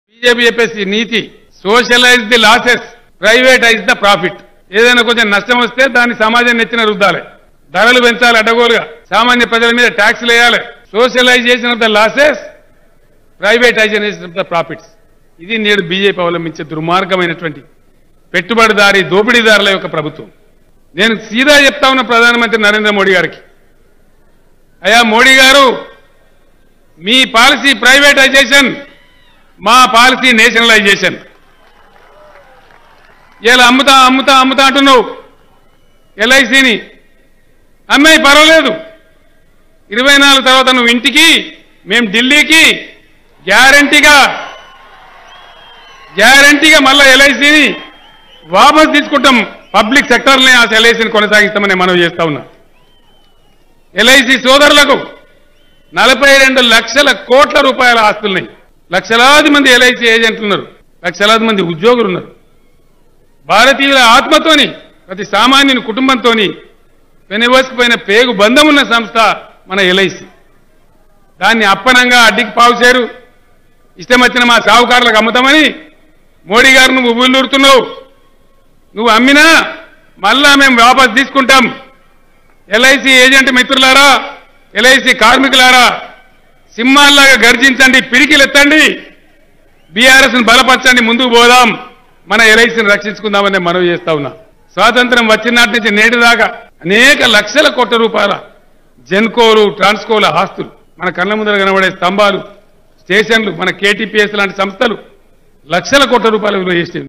BJP చెప్పేసి నీతి socialise the losses privatise the profit ఏదైనా కొంచెం నష్టం వస్తే దాన్ని సమాజం నెచ్చిన రుద్దాలి ధరలు పెంచాలి అడ్డగోలుగా సామాన్య ప్రజల మీద ట్యాక్స్లు వేయాలి socialisation of the losses privatisation of the profits ఇది నేడు బీజేపీ అవలంబించే దుర్మార్గమైనటువంటి పెట్టుబడిదారి దోపిడీదారుల యొక్క ప్రభుత్వం నేను సీదా చెప్తా ఉన్న ప్రధానమంత్రి నరేంద్ర మోడీ గారికి అయ్యా మోడీ గారు మీ పాలసీ ప్రైవేటైజేషన్ మా పాలసీ నేషనలైజేషన్ ఇలా అమ్ముతా అమ్ముతా అమ్ముతా అంటున్నావు ఎల్ఐసిని అమ్మాయి పర్వాలేదు ఇరవై నాలుగు తర్వాత నువ్వు ఇంటికి మేము ఢిల్లీకి గ్యారంటీగా గ్యారంటీగా మళ్ళా ఎల్ఐసిని వాపస్ తీసుకుంటాం పబ్లిక్ సెక్టర్ని ఆ ఎల్ఐసిని కొనసాగిస్తామని మనం చేస్తా ఉన్నా ఎల్ఐసి సోదరులకు నలభై రెండు లక్షల కోట్ల రూపాయల ఆస్తులున్నాయి లక్షలాది మంది ఎల్ఐసి ఏజెంట్లు ఉన్నారు లక్షలాది మంది ఉద్యోగులు ఉన్నారు భారతీయుల ఆత్మతోని ప్రతి సామాన్యుని కుటుంబంతోని వెనవసిపోయిన పేగు బంధం ఉన్న సంస్థ మన ఎల్ఐసి దాన్ని అప్పనంగా అడ్డికి పావుచేరు ఇష్టం వచ్చిన మా సావుకారులకు అమ్ముతామని మోడీ గారు నువ్వు ఊళ్ళూరుతున్నావు నువ్వు అమ్మినా మళ్ళా మేము వాపస్ తీసుకుంటాం ఎల్ఐసి ఏజెంట్ మిత్రులారా ఎల్ఐసి కార్మికులారా సింహాల్లాగా గర్జించండి పిడికిలెత్తండి బీఆర్ఎస్ ను బలపరచండి ముందుకు పోదాం మన ఎల్ఐసిని రక్షించుకుందామని మనవి చేస్తా ఉన్నా స్వాతంత్రం వచ్చిన నాటి నుంచి నేటి దాకా అనేక లక్షల కోట్ల రూపాయల జెన్కోలు ట్రాన్స్కోల ఆస్తులు మన కళ్ళ ముందర కనబడే స్తంభాలు స్టేషన్లు మన కేటీపీఎస్ లాంటి సంస్థలు లక్షల కోట్ల రూపాయల విలువ చేసింది